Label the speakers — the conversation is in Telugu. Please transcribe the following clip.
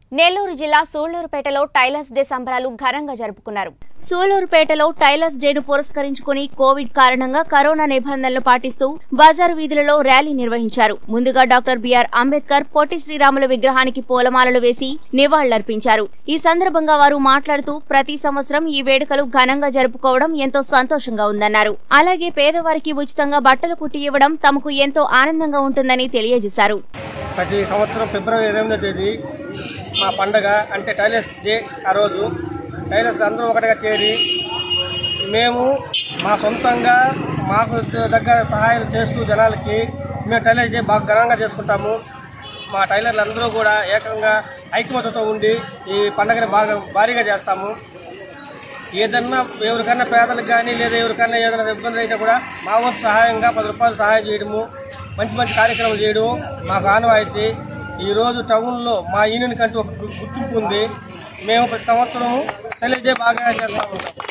Speaker 1: నెల్లూరు జిల్లా సూళ్లూరుపేటలో టైలర్స్ డే సంబరాలు ఘనంగా జరుపుకున్నారు సూళ్లూరుపేటలో టైలర్స్ డేను పురస్కరించుకుని కోవిడ్ కారణంగా కరోనా నిబంధనలు పాటిస్తూ బజారు వీధులలో ర్యాలీ నిర్వహించారు ముందుగా డాక్టర్ బిఆర్ అంబేద్కర్ పొట్టి శ్రీరాముల విగ్రహానికి పూలమాలలు వేసి నివాళులర్పించారు ఈ సందర్భంగా వారు మాట్లాడుతూ ప్రతి సంవత్సరం ఈ వేడుకలు ఘనంగా జరుపుకోవడం ఎంతో సంతోషంగా ఉందన్నారు అలాగే పేదవారికి ఉచితంగా బట్టలు కుట్టి ఇవ్వడం తమకు ఎంతో ఆనందంగా ఉంటుందని తెలియజేశారు
Speaker 2: ప్రతి సంవత్సరం ఫిబ్రవరి ఇరవై ఎనిమిదో తేదీ మా పండగ అంటే టైలర్స్ డే ఆ రోజు టైలర్స్ అందరూ ఒకటిగా చేరి మేము మా సొంతంగా మాకు దగ్గర సహాయం చేస్తూ జనాలకి మేము టైలర్స్ డే బాగా ఘనంగా చేసుకుంటాము మా టైలర్లు అందరూ కూడా ఏకంగా ఐక్యమతతో ఉండి ఈ పండగని బాగా భారీగా చేస్తాము ఏదన్నా ఎవరికన్నా పేదలకు కానీ లేదా ఎవరికన్నా ఏదైనా ఇబ్బంది అయితే కూడా మా వంతు సహాయంగా పది రూపాయలు సహాయం చేయడము మంచి మంచి కార్యక్రమాలు చేయడం మాకు ఆనవాయితీ ఈరోజు టౌన్లో మా యూనియన్ కంటూ ఒక గు- గుర్తింపు ఉంది మేము ప్రతి సంవత్సరము తెలియజే బాగా చేస్తూ ఉంటాం